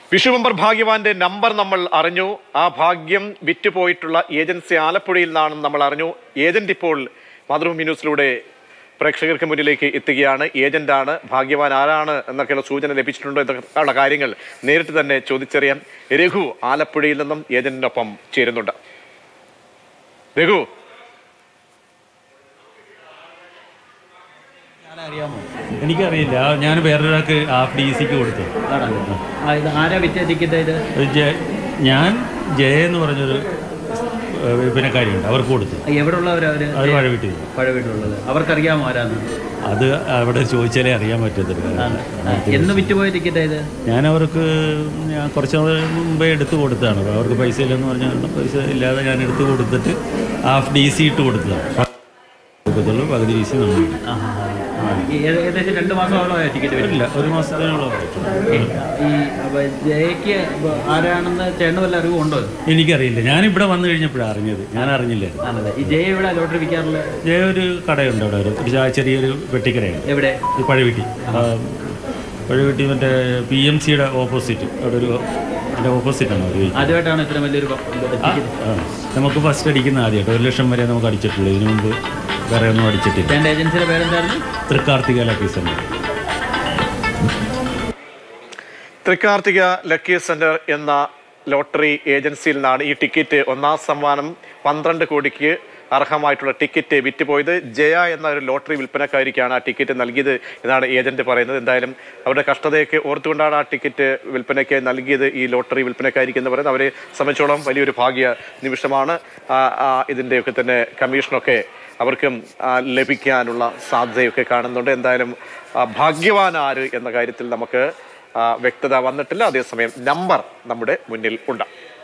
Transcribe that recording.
വിഷുവമ്പർ ഭാഗ്യവാന്റെ number നമ്മൾ അറിഞ്ഞു ആ ഭാഗ്യം വിറ്റുപോയിട്ടുള്ള ഏജൻസി ആലപ്പുഴയിൽ നിന്നാണെന്ന് നമ്മൾ അറിഞ്ഞു ഏജന്റ് ഇപ്പോൾ മാതൃഭൂമി ന്യൂസിലൂടെ പ്രേക്ഷകർക്ക് മുന്നിലേക്ക് എത്തുകയാണ് ഏജന്റാണ് ഭാഗ്യവാൻ ആരാണ് എന്നൊക്കെയുള്ള സൂചന ലഭിച്ചിട്ടുണ്ടോ എന്നൊക്കെയുള്ള കാര്യങ്ങൾ നേരിട്ട് തന്നെ ചോദിച്ചറിയാൻ രഘു ആലപ്പുഴയിൽ നിന്നും ഏജന്റിനൊപ്പം ചേരുന്നുണ്ട് രഘു അറിയാമോ എനിക്കറിയില്ല ഞാൻ വേറൊരാൾക്ക് ഹാഫ് ഡി സിക്ക് കൊടുത്തു ആണല്ലോ ആ, ഇത് ആരാ വിറ്റ ടിക്കറ്റ് ഇത് ഒരു ജയ- ഞാൻ ജയ എന്ന് പറഞ്ഞൊരു ഏഹ്, വിൽപ്പനക്കാരിയുണ്ട് അവർക്ക് കൊടുത്തു എവിടെ ഉള്ളവരാ അവര് അവർ മഴ വീട്ടിൽ പഴയ വീട്ടിലുള്ളത് അവർക്കറിയാമോ ആരാന്ന് അത് അവിടെ ചോദിച്ചാലേ അറിയാൻ പറ്റത്തില്ല എന്ന് വിറ്റുപോയ ടിക്കറ്റ് ഇത് ഞാൻ അവർക്ക് ഞാൻ കുറച്ച് നാൾ മുമ്പേ എടുത്തു കൊടുത്തതാണ് അവർക്ക് പൈസ ഇല്ലെന്ന് പറഞ്ഞാൽ പൈസ ഇല്ലാതെ ഞാൻ എടുത്തു കൊടുത്തിട്ട് ഹാഫ് ഡി സി ഇട്ട് കൊടുത്തതാണ് കൊടുക്കത്തുള്ളൂ പകുതി ഡി സി നമ്മൾ ഇടും. ഈ ഏ- ഏകദേശം രണ്ട് മാസമോളം ടിക്കറ്റ് വരും ഇല്ല ഒരു മാസത്തിനുള്ള ഈ അപ്പൊ ജയക്ക് ആരാണെന്ന് ചേട്ടന് വല്ല അറിവുണ്ടോ എനിക്കറിയില്ല ഞാൻ ഇവിടെ വന്നു കഴിഞ്ഞപ്പോഴാണ് അറിഞ്ഞത് ഞാൻ അറിഞ്ഞില്ലായിരുന്നു ആണല്ലേ ഈ ജയ ഇവിടെ ലോട്ടറി വിൽക്കാറുള്ളത് ജയ ഒരു കടയുണ്ട് അവിടെ ഒരു ഒരു ചാ- ചെറിയൊരു പെട്ടിക്കടയുണ്ട് എവിടെ ഈ പഴവീട്ടി പഴവീട്ടി മറ്റേ പി എം സിയുടെ ഓപ്പോസിറ്റ് അവിടെ ഒരു അതിൻ്റെ ഓപ്പോസിറ്റാണ് അവർ ആദ്യമായിട്ടാണ് ഇത്ര വലിയൊരു പ- ടിക്കറ്റ് നമുക്ക് ഫസ്റ്റ് അടിക്കുന്ന ആദ്യമായിട്ട് ഒരു ലക്ഷം വരെ നമുക്ക് അടിച്ചിട്ടുള്ളൂ ഇതിനു മുമ്പ് വേറെ ഒന്നും അടിച്ചിട്ടില്ല ചേട്ടൻ്റെ ഏജൻസിയുടെ പേരെന്തായിരുന്നു Thrikkarthika lucky centre Thrikkarthika lucky centre എന്ന ലോട്ടറി ഏജൻസിയിൽ നിന്നാണ് ഈ ടിക്കറ്റ് ഒന്നാം സമ്മാനം പന്ത്രണ്ട് കോടിക്ക് അർഹമായിട്ടുള്ള ടിക്കറ്റ് വിറ്റുപോയത് ജയ എന്ന ഒരു ലോട്ടറി വിൽപ്പനക്കാരിക്കാണ് ആ ടിക്കറ്റ് നൽകിയത് എന്നാണ് ഏജന്റ് പറയുന്നത് എന്തായാലും അവരുടെ കഷ്ടതയൊക്കെ ഓർത്തുകൊണ്ടാണ് ആ ടിക്കറ്റ് വിൽപ്പനയ്ക്ക് നൽകിയത് ഈ ലോട്ടറി വിൽപ്പനക്കാരിക്ക് എന്ന് പറയുന്നത് അവരെ സംബന്ധിച്ചോളം വലിയൊരു ഭാഗ്യ നിമിഷമാണ് ആ, ആ, ഇതിൻ്റെയൊക്കെ തന്നെ കമ്മീഷനൊക്കെ അവർക്കും ആ, ലഭിക്കാനുള്ള സാധ്യതയൊക്കെ കാണുന്നുണ്ട് എന്തായാലും ആ, ഭാഗ്യവാൻ ആര് എന്ന കാര്യത്തിൽ നമുക്ക് ആ, വ്യക്തത വന്നിട്ടില്ല അതേസമയം നമ്പർ നമ്മുടെ മുന്നിൽ ഉണ്ട്